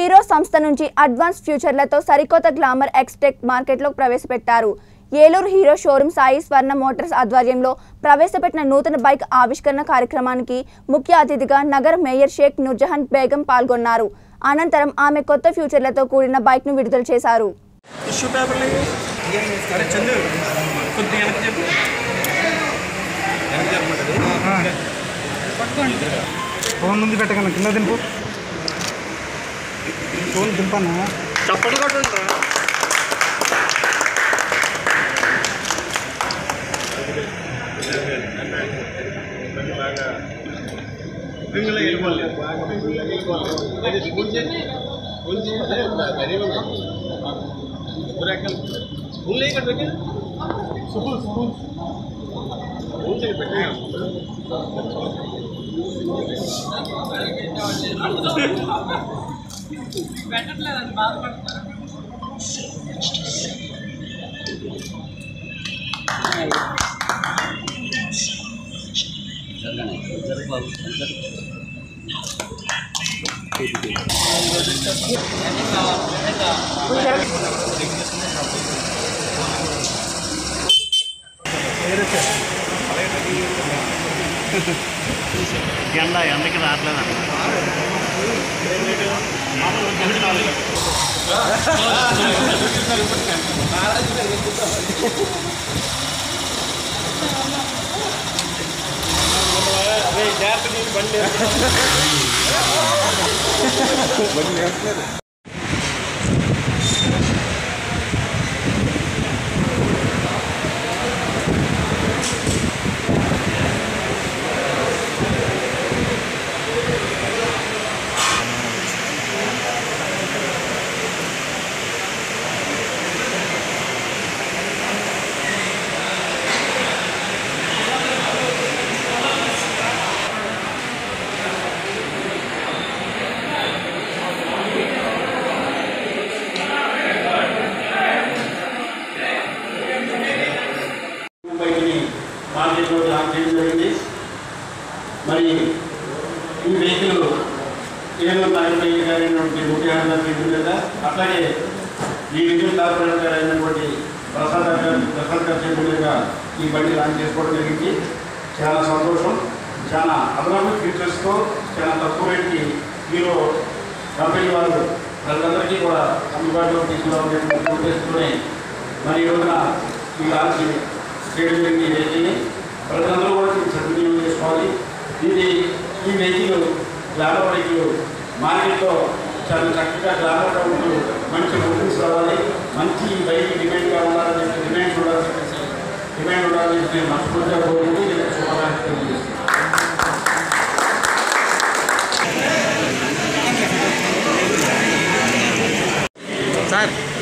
Hero సంస్థ నుంచి advance ఫ్యూచర్లతో సరికొత్త గ్లామర్ ఎక్స్టెక్ మార్కెట్లో ప్రవేశపెట్టారు ఏలూరు హీరో షోరూమ్ సాయి స్వర్ణ మోటార్స్ ఆధ్వర్యంలో ప్రవేశపెట్టిన నూతన బైక్ ఆవిష్కరణ కార్యక్రమానికి ముఖ్య అతిథిగా నగర మేయర్ షేక్ నూర్జహాన్ బేగం పాల్గొన్నారు అనంతరం ఆమె కొత్త ఫ్యూచర్లతో కూడిన బైక్ను విడుదల చేశారు టిష్యూ పేపర్లు ఇవి? అరే చందు కొద్దిగా వెనక్కి చెప్పు వెనక్కి చెప్పమంటది ఫోన్ ముందు పెట్టగలను కింద దింపు ఫోన్ దింపన్నా చప్పట్లు కొట్టండి ఎండ ఎండకి రావట్లేదు బైక్ని మార్కెట్లో లాంచ్ చేయడం జరిగింది మరి ఈ వెహికల్ ఏదో నాయకులు గారైనటువంటి ముఖ్యమంత్రి గారి ఇంటి మీద అట్లాగే ఈ విద్యుత్ కార్పొరేటర్ గారు అయినటువంటి ప్రసాద్ గారు ప్రసాద్ గారి చేతుల మీదుగా ఈ బండి లాంచ్ చేసుకోవడం జరిగింది చాలా సంతోషం చాలా అదనపు ఫీచర్స్తో చాలా తక్కువ రేట్కి హీరో కంపెనీ వారు ప్రజలందరికీ కూడా అందుబాటులో తీసుకురావాలని ఉద్దేశంతోనే మరి ఈ రోజున ఈ లాంచ్ చేయడం జరిగింది ఈ వెహికల్ని ప్రజలందరూ కూడా దీన్ని సద్వినియోగం చేసుకోవాలి ఇది ఈ వెహికల్ గ్లామర్ వెహికల్ మార్కెట్లో చాలా చక్కగా గ్లామర్గా ఉంటూ మంచి బుకింగ్స్ రావాలి మంచి బైక్ డిమాండ్గా ఉండాలని చెప్పి డిమాండ్ ఉండాలని చెప్పేసి డిమాండ్ ఉండాలని చెప్పి నేను మనస్ఫూర్తిగా కోరుకుంటూ నేను శుభాకాంక్షలు తెలియజేస్తున్నాను సార్